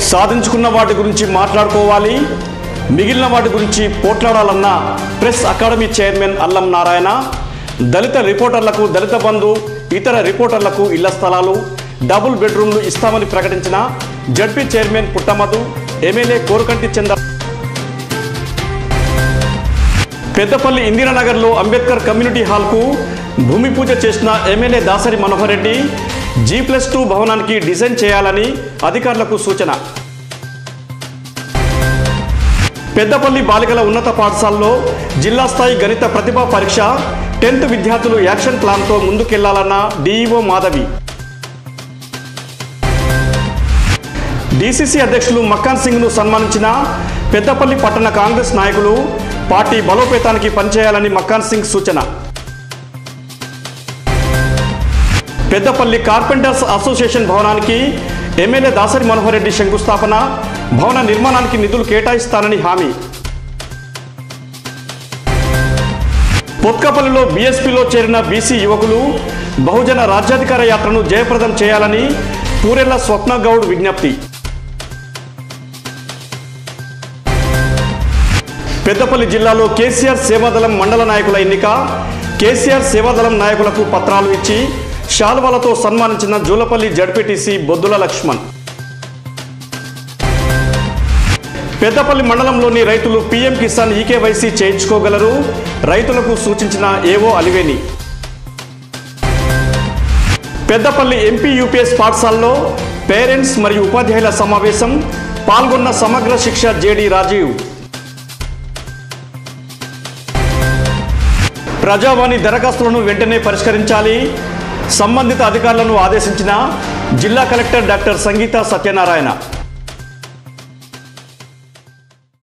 సాధించుకున్న వాటి గురించి మాట్లాడుకోవాలి మిగిలిన వాటి గురించి పోట్లాడాలన్న ప్రెస్ అకాడమీ చైర్మన్ అల్లం నారాయణ దళిత రిపోర్టర్లకు దళిత బంధు ఇతర రిపోర్టర్లకు ఇళ్ల స్థలాలు డబుల్ బెడ్రూమ్లు ఇస్తామని ప్రకటించిన ZP chairman Puttamadhu MLA Korukanti Chandra Peddapalli ఇందిరానగర్లో అంబేద్కర్ కమ్యూనిటీ హాల్కు భూమి పూజ చేసిన MLA Dasari Manohar Reddy G plus two భవనానికి డిజైన్ చేయాలని అధికారులకు సూచన పెద్దపల్లి బాలికల ఉన్నత పాఠశాలలో జిల్లా స్థాయి గణిత ప్రతిభా పరీక్ష టెన్త్ విద్యార్థులు యాక్షన్ ప్లాన్తో ముందుకెళ్లాలన్న డీఈఓ మాధవి డీసీసీ అధ్యక్షులు మక్కాన్ సింగ్ను సన్మానించిన పెద్దపల్లి పట్టణ కాంగ్రెస్ నాయకులు పార్టీ బలోపేతానికి పనిచేయాలని మక్కాన్ సింగ్ సూచన పెద్దపల్లి కార్పెంటర్స్ అసోసియేషన్ భవనానికి ఎమ్మెల్యే దాసరి మనోహర్ రెడ్డి శంకుస్థాపన భవన నిర్మాణానికి నిధులు కేటాయిస్తానని హామీ పొత్కపల్లిలో బీఎస్పీలో చేరిన బీసీ యువకులు బహుజన రాజ్యాధికార యాత్రను జయప్రదం చేయాలని పూరెళ్ల స్వప్న గౌడ్ విజ్ఞప్తి పెద్దపల్లి జిల్లాలో కేసీఆర్ సేవాదళం మండల నాయకుల ఎన్నిక కేసీఆర్ సేవాదళం నాయకులకు పత్రాలు ఇచ్చి శాల్వాలతో సన్మానించిన జూలపల్లి జడ్పీటీసీ బొద్దుల లక్ష్మణ్ పెద్దపల్లి మండలంలోని రైతులు పీఎం కిసాన్ ఈకేవైసీ చేయించుకోగలరు రైతులకు సూచించిన AO Aliveni Peddapalli MP UPS పాఠశాలలో పేరెంట్స్ మరియు ఉపాధ్యాయుల సమావేశం పాల్గొన్న సమగ్ర శిక్ష జేడి రాజీవ్ ప్రజావాణి దరఖాస్తులను వెంటనే పరిష్కరించాలి సంబంధిత అధికారులను ఆదేశించిన జిల్లా కలెక్టర్ డాక్టర్ సంగీత సత్యనారాయణ